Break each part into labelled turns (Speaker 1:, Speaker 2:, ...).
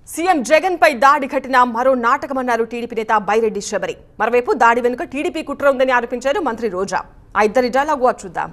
Speaker 1: CM Jagan పై దాడి ఘటన మరో నాటకమన్నారు టీడీపీ నేత బైరెడ్డి శబరి మరోవైపు దాడి వెనుక టీడీపీ కుట్ర ఉందని ఆరోపించారు మంత్రి రోజా ఆ ఇద్దరి డైలాగు వారు చూద్దాం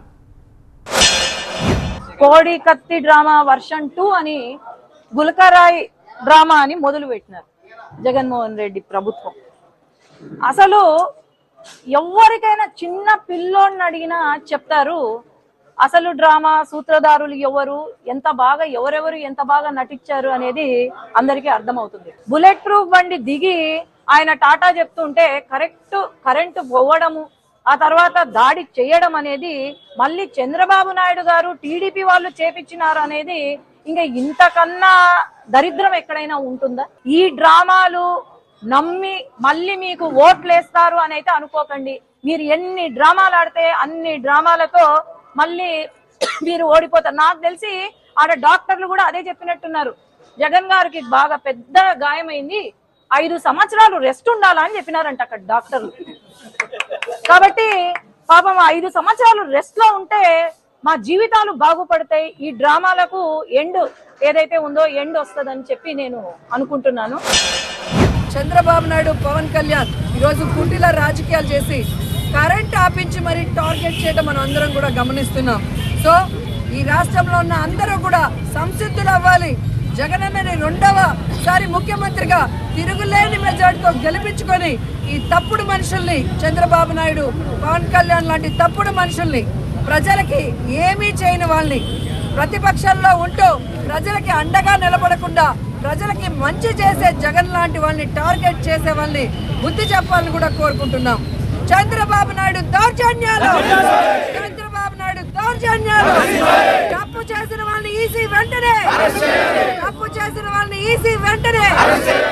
Speaker 2: కోడి కత్తి డ్రామా వర్షన్ టూ అని గులకరాయ్ డ్రామా అని మొదలు పెట్టినారు జగన్మోహన్ రెడ్డి ప్రభుత్వం అసలు ఎవరికైనా చిన్న పిల్లోడిని అడిగినా చెప్తారు అసలు డ్రామా సూత్రధారులు ఎవరు ఎంత బాగా ఎవరెవరు ఎంత బాగా నటించారు అనేది అందరికీ అర్థమవుతుంది బుల్లెట్ ప్రూఫ్ బండి దిగి ఆయన టాటా చెప్తుంటే కరెక్ట్ కరెంటు పోవడము ఆ తర్వాత దాడి చేయడం అనేది మళ్ళీ చంద్రబాబు నాయుడు గారు టీడీపీ వాళ్ళు చేపించినారు అనేది ఇంకా ఇంతకన్నా దరిద్రం ఎక్కడైనా ఉంటుందా ఈ డ్రామాలు నమ్మి మళ్ళీ మీకు ఓట్లు వేస్తారు అని అయితే అనుకోకండి మీరు ఎన్ని డ్రామాలు ఆడితే అన్ని డ్రామాలతో మళ్ళీ మీరు ఓడిపోతారు నాకు తెలిసి ఆడ డాక్టర్లు కూడా అదే చెప్పినట్టున్నారు జగన్ గారికి బాగా పెద్ద గాయమైంది ఐదు సంవత్సరాలు రెస్ట్ ఉండాలా అని చెప్పినారంట అక్కడ డాక్టర్లు కాబట్టి పాపం ఐదు సంవత్సరాలు రెస్ట్ లో ఉంటే మా జీవితాలు బాగుపడతాయి ఈ డ్రామాలకు ఎండ్ ఏదైతే ఉందో ఎండ్ వస్తుందని చెప్పి నేను అనుకుంటున్నాను
Speaker 3: చంద్రబాబు నాయుడు పవన్ కళ్యాణ్ ఈరోజు కుంటిల రాజకీయాలు చేసి కరెంట్ ఆపించి మరి టార్గెట్ చేయడం మనం అందరం కూడా గమనిస్తున్నాం సో ఈ రాష్ట్రంలో ఉన్న అందరూ కూడా సంసిద్ధులు అవ్వాలి జగనన్నని రెండవ సారి ముఖ్యమంత్రిగా తిరుగులేని మెజార్టీతో గెలిపించుకొని ఈ తప్పుడు మనుషుల్ని చంద్రబాబు నాయుడు పవన్ కళ్యాణ్ లాంటి తప్పుడు మనుషుల్ని ప్రజలకి ఏమీ చేయని వాళ్ళని ప్రతిపక్షంలో ఉంటూ ప్రజలకి అండగా నిలబడకుండా ప్రజలకి మంచి చేసే జగన్ లాంటి వాళ్ళని టార్గెట్ చేసే వాళ్ళని బుద్ధి చెప్పాలని కూడా కోరుకుంటున్నాం చంద్రబాబు నాయుడు దౌర్జన్యాలు చంద్రబాబు నాయుడు దౌర్జన్యాలు తప్పు చేసిన వాళ్ళని ఈసీ వెంటనే తప్పు చేసిన వాళ్ళని ఈసీ వెంటనే